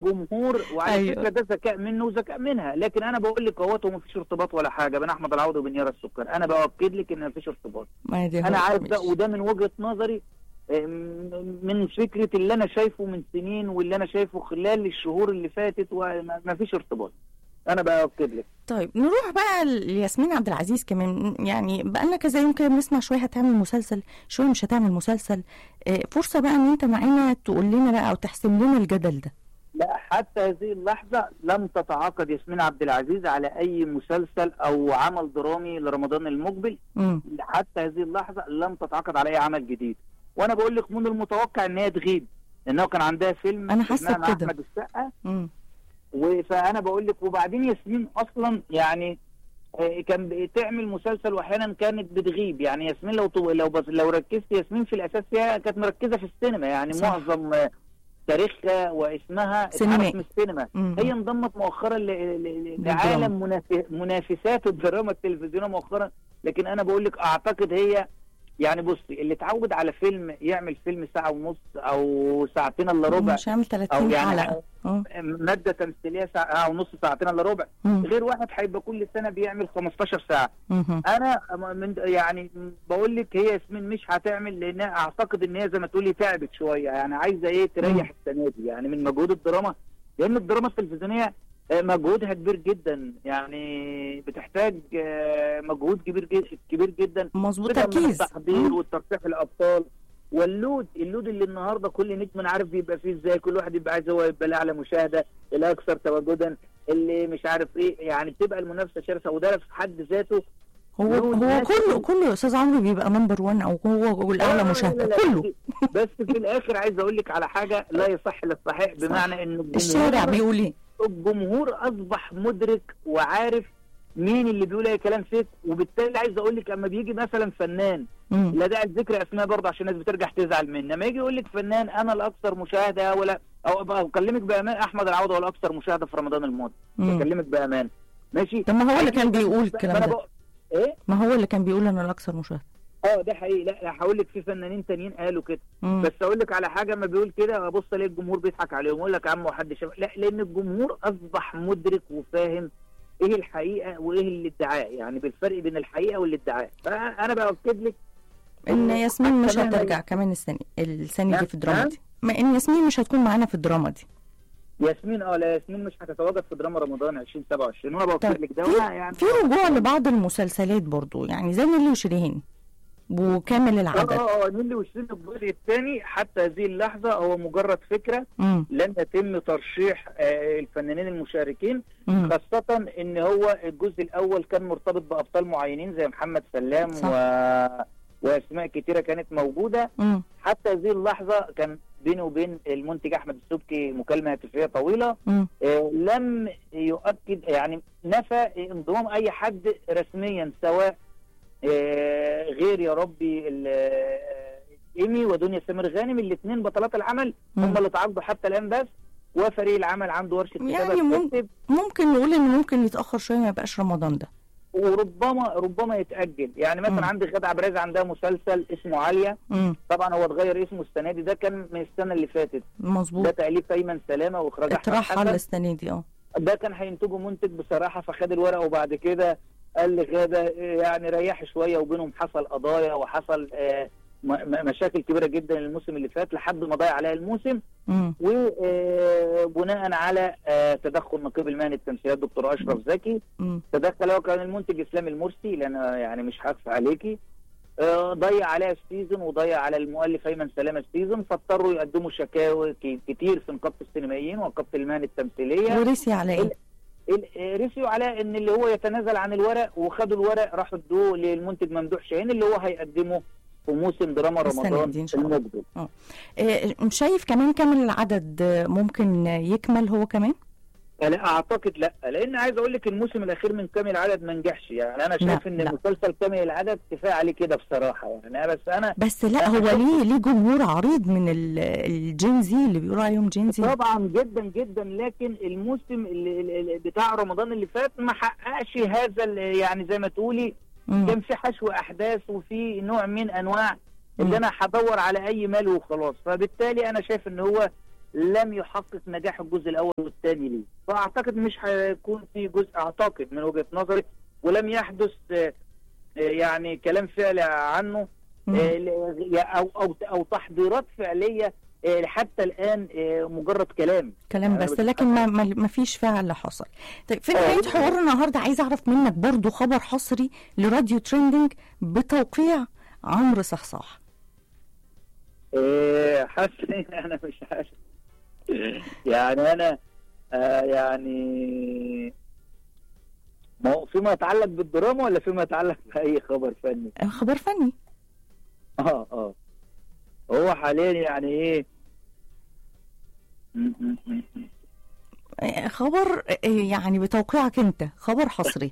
الجمهور وعلى أيوة. فكره ده ذكاء منه وذكاء منها لكن انا بقول لك اهوت وما فيش ارتباط ولا حاجه بين احمد العوضي وبين يارا السكر انا باكد لك ان ما فيش ارتباط ما هي دي انا هو- عارف ده ماشي. وده من وجهه نظري آم، من فكره اللي انا شايفه من سنين واللي انا شايفه خلال الشهور اللي فاتت وما فيش ارتباط انا باكد لك طيب نروح بقى لياسمين عبد العزيز كمان يعني بقالنا كذا يوم كده بنسمع شويه هتعمل مسلسل شويه مش هتعمل مسلسل آه، فرصه بقى ان انت معانا تقول لنا بقى او تحسم لنا الجدل ده لا حتى هذه اللحظة لم تتعاقد ياسمين عبد العزيز على أي مسلسل أو عمل درامي لرمضان المقبل امم حتى هذه اللحظة لم تتعاقد على أي عمل جديد وأنا بقول لك من المتوقع إن هي تغيب لأنه كان عندها فيلم أنا حاسة اسمها مع بكده. أحمد السقا امم و- فأنا بقول لك وبعدين ياسمين أصلا يعني آه، كان بتعمل مسلسل واحيانا كانت بتغيب يعني ياسمين لو تو- لو بس لو ركزت ياسمين في الاساس هي كانت مركزه في السينما يعني صح. معظم آه، تاريخها واسمها سينمائي. اتعرف من السينما مم. هي انضمت مؤخرا ل- ل- ل- للدراما. لعالم مناف- منافسات الدراما التلفزيونيه مؤخرا لكن انا بقول لك اعتقد هي يعني بصي اللي اتعود على فيلم يعمل فيلم ساعه ونص او ساعتين الا ربع مش عامل 30 او يعني حلقه اه ماده تمثيليه ساعه ونص ساعتين الا ربع مم. غير واحد هيبقى كل سنه بيعمل 15 ساعه مهم. انا من يعني بقول لك هي ياسمين مش هتعمل لان اعتقد ان هي زي ما تقولي تعبت شويه يعني عايزه ايه تريح السنه دي يعني من مجهود الدراما لان الدراما التلفزيونيه آه، مجهودها كبير جدا يعني بتحتاج آه، مجهود كبير جدا كبير جدا مظبوط بدءا من تركيز التحضير مم. والترشيح الابطال واللود اللود اللي النهارده كل نجم عارف بيبقى فيه ازاي كل واحد يبقى عايز هو يبقى الاعلى مشاهده الاكثر تواجدا اللي مش عارف ايه يعني بتبقى المنافسه شرسه وده في حد ذاته هو له هو الناس كله اللي- كله يا استاذ عمرو بيبقى نمبر 1 او هو الاعلى لا، لا، مشاهده لا، كله بس في الاخر عايز اقول لك على حاجه لا يصح للصحيح صح. بمعنى ان الجمهور الشارع بيقول ايه الجمهور اصبح مدرك وعارف مين اللي بيقول اي كلام فيك وبالتالي عايز اقول لك اما بيجي مثلا فنان مم. لا داعي لذكر اسماء برضه عشان الناس بترجع تزعل مني لما يجي يقول لك فنان انا الاكثر مشاهده ولا او أبقى اكلمك بامان احمد العوض هو الاكثر مشاهده في رمضان الماضي مم. بكلمك بامان ماشي طب ما هو اللي كان بيقول فأنا الكلام ده بقول- ايه ما هو اللي كان بيقول انا الاكثر مشاهده اه ده حقيقي لا لا هقول لك في فنانين تانيين قالوا كده مم. بس اقول لك على حاجه ما بيقول كده ابص الاقي الجمهور بيضحك عليهم يقول لك يا عم وحد شاف لا لان الجمهور اصبح مدرك وفاهم ايه الحقيقه وايه الادعاء يعني بالفرق بين الحقيقه والادعاء فانا باكد لك ان ياسمين مش كمان هترجع كمان السنه السنه دي نعم، في الدراما نعم. دي ما ان ياسمين مش هتكون معانا في الدراما دي ياسمين اه لا ياسمين مش هتتواجد في دراما رمضان 2027 وانا باكد طيب، لك ده في- وأنا يعني في رجوع لبعض المسلسلات برضو يعني زي نيلي وشريهان وكامل العدد اه اه نيلي وشيرين الجزء الثاني حتى هذه اللحظه هو مجرد فكره مم. لم يتم ترشيح آه، الفنانين المشاركين مم. خاصة ان هو الجزء الاول كان مرتبط بابطال معينين زي محمد سلام صح. و... واسماء كتيرة كانت موجودة مم. حتى هذه اللحظة كان بيني وبين المنتج احمد السبكي مكالمة هاتفية طويلة مم. آه، لم يؤكد يعني نفى انضمام اي حد رسميا سواء آه، غير يا ربي ال- آه، ايمي ودنيا سمير غانم الاثنين بطلات العمل مم. هم اللي تعاقدوا حتى الان بس وفريق العمل عنده ورشه كتابه يعني مم- بتكتب ممكن نقول ان ممكن يتاخر شويه ما يبقاش رمضان ده وربما ربما يتاجل يعني مثلا مم. عندي غادة عبد الرازق عندها مسلسل اسمه عاليه مم. طبعا هو اتغير اسمه السنه دي ده كان من السنه اللي فاتت ده مظبوط تاليف ايمن سلامه واخراج احمد اترحل حسن السنه دي اه ده كان هينتجه منتج بصراحه فخد الورقه وبعد كده قال لغاده إيه، يعني ريح شويه وبينهم حصل قضايا وحصل آه، م- م- مشاكل كبيره جدا الموسم اللي فات لحد ما ضيع عليها الموسم مم. وبناء على آه، تدخل نقيب المهني التمثيليات دكتور اشرف زكي مم. تدخل هو كان المنتج اسلام المرسي لان يعني مش هخفى عليكي آه، ضيع عليها السيزون وضيع على المؤلف ايمن سلامه السيزون فاضطروا يقدموا شكاوي ك- كتير في نقابه السينمائيين ونقابه المهن التمثيليه ورثي على ايه؟ ال- آه، رسيوا على ان اللي هو يتنازل عن الورق وخدوا الورق راحوا ادوه للمنتج ممدوح شاهين اللي هو هيقدمه في موسم دراما السنة رمضان دي إن شاء الله. المقبل آه، شايف كمان كامل العدد آه، ممكن يكمل هو كمان؟ لا اعتقد لا لان عايز اقول لك الموسم الاخير من كامل العدد ما نجحش يعني انا شايف لا، ان لا. مسلسل كامل العدد كفايه عليه كده بصراحه يعني أنا- بس انا بس لا هو ليه ليه جمهور عريض من ال- الجينزي اللي بيقولوا عليهم جينزي طبعا جدا جدا لكن الموسم اللي اللي بتاع رمضان اللي فات ما حققش هذا ال- يعني زي ما تقولي مم. كان في حشو احداث وفي نوع من انواع مم. اللي انا هدور على اي مال وخلاص فبالتالي انا شايف ان هو لم يحقق نجاح الجزء الاول والثاني ليه فاعتقد مش هيكون في جزء اعتقد من وجهه نظري ولم يحدث آه، آه، يعني كلام فعلي عنه مم. آه، ل- او او او تحضيرات فعليه آه، حتى الان آه، مجرد كلام كلام أنا بس بت- لكن ما, ما ما فيش فعل حصل طيب في آه. نهايه حوارنا النهارده عايز اعرف منك برضو خبر حصري لراديو تريندنج بتوقيع عمرو صحصاح إيه، حاسس إن انا مش عارف يعني انا آه يعني ما هو فيما يتعلق بالدراما ولا فيما يتعلق باي خبر فني خبر فني اه اه هو حاليا يعني ايه م- م- م- م. آه، خبر آه، يعني بتوقيعك انت خبر حصري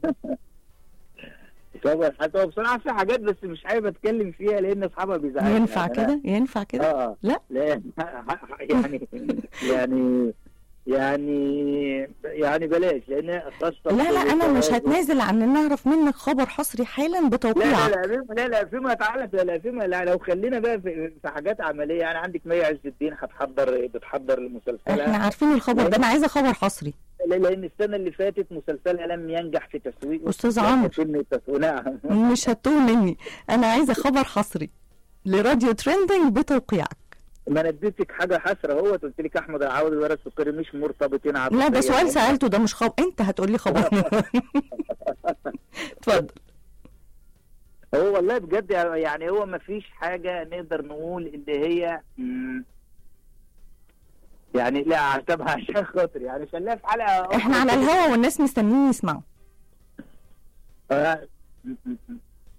خبر حتى هو بصراحه في حاجات بس مش حابب اتكلم فيها لان اصحابها بيزعلوا ينفع يعني أنا- كده ينفع كده اه لا لا يعني يعني يعني يعني بلاش لان خاصه لا لا انا مش هتنازل عن ان اعرف منك خبر حصري حالا لا لا بتوقيعك لا فيما لا لا فيما يتعلق لا لا فيما لا لو خلينا بقى في, في حاجات عمليه انا عندك مي عز الدين هتحضر بتحضر احنا مسلسلها عارفين الخبر ده انا عايزه خبر حصري لا- لان السنه اللي فاتت مسلسلها لم ينجح في تسويقه أستاذ عمرو. فيلم تسويق نعم مش هتوه مني انا عايزه خبر حصري لراديو تريندنج بتوقيعك ما انا اديتك حاجه حسره هو قلت لك احمد العوضي وورا السكري مش مرتبطين عاطفيا لا ده سؤال هم- سالته ده مش خبر انت هتقول لي خبر اتفضل هو والله بجد يعني هو ما فيش حاجه نقدر نقول ان هي مم، يعني لا اعتبها عشان خاطر يعني خليها في حلقه احنا على الهوا والناس مستنيين يسمعوا آه، م- م- م.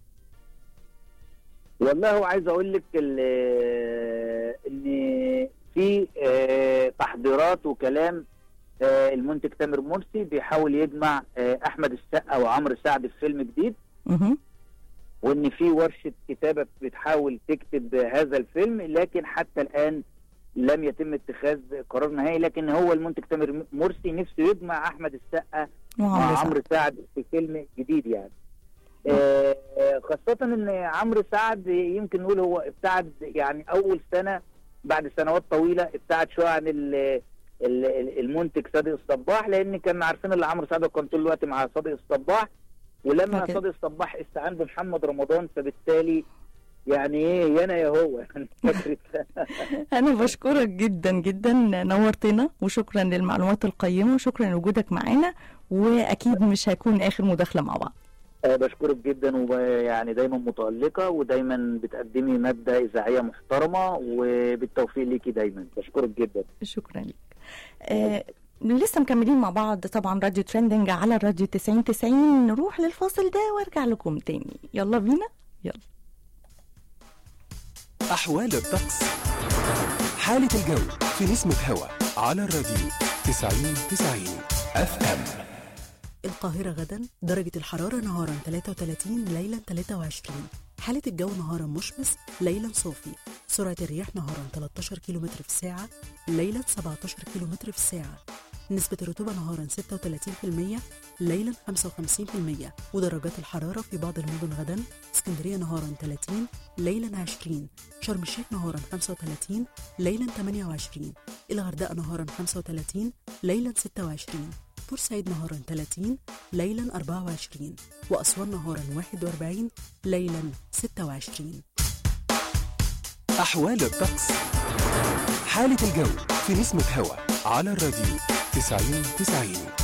والله هو عايز اقول لك ال- ان في آه، تحضيرات وكلام آه، المنتج تامر مرسي بيحاول يجمع آه، احمد السقا وعمرو سعد في فيلم جديد مهم. وان في ورشه كتابه بتحاول تكتب هذا الفيلم لكن حتى الان لم يتم اتخاذ قرار نهائي لكن هو المنتج تامر مرسي نفسه يجمع احمد السقا مع وعمرو عمرو سعد سعد في فيلم جديد يعني آه، آه، خاصة ان عمرو سعد يمكن نقول هو ابتعد يعني اول سنة بعد سنوات طويلة ابتعد شوية عن ال- ال- ال- المنتج صادق الصباح لان كان عارفين ان عمرو سعد كان طول الوقت مع صادق الصباح ولما فاكر. صادق الصباح استعان بمحمد رمضان فبالتالي يعني ايه يا انا يا هو يعني فكرة انا بشكرك جدا جدا نورتنا وشكرا للمعلومات القيمه وشكرا لوجودك معانا واكيد مش هيكون اخر مداخله مع بعض آه، بشكرك جدا ويعني دايما متألقة ودايما بتقدمي مادة إذاعية محترمة وبالتوفيق ليكي دايما بشكرك جدا شكرا لك آه لسه مكملين مع بعض طبعا راديو ترندنج على الراديو 90 90 نروح للفاصل ده وارجع لكم تاني يلا بينا يلا أحوال الطقس حالة الجو في نسمة هوا على الراديو 90 90 اف ام القاهرة غدا درجة الحرارة نهارا 33 ليلا 23 حالة الجو نهارا مشمس ليلا صافي سرعة الرياح نهارا 13 كم في الساعة ليلا 17 كم في الساعة نسبة الرطوبة نهارا 36% ليلا 55% ودرجات الحرارة في بعض المدن غدا اسكندرية نهارا 30 ليلا 20 شرم الشيخ نهارا 35 ليلا 28 الغردقة نهارا 35 ليلا 26 بورسعيد نهارا 30 ليلا 24 وأسوان نهارا 41 ليلا 26 أحوال الطقس حالة الجو في نسمة هوا على الراديو 90 90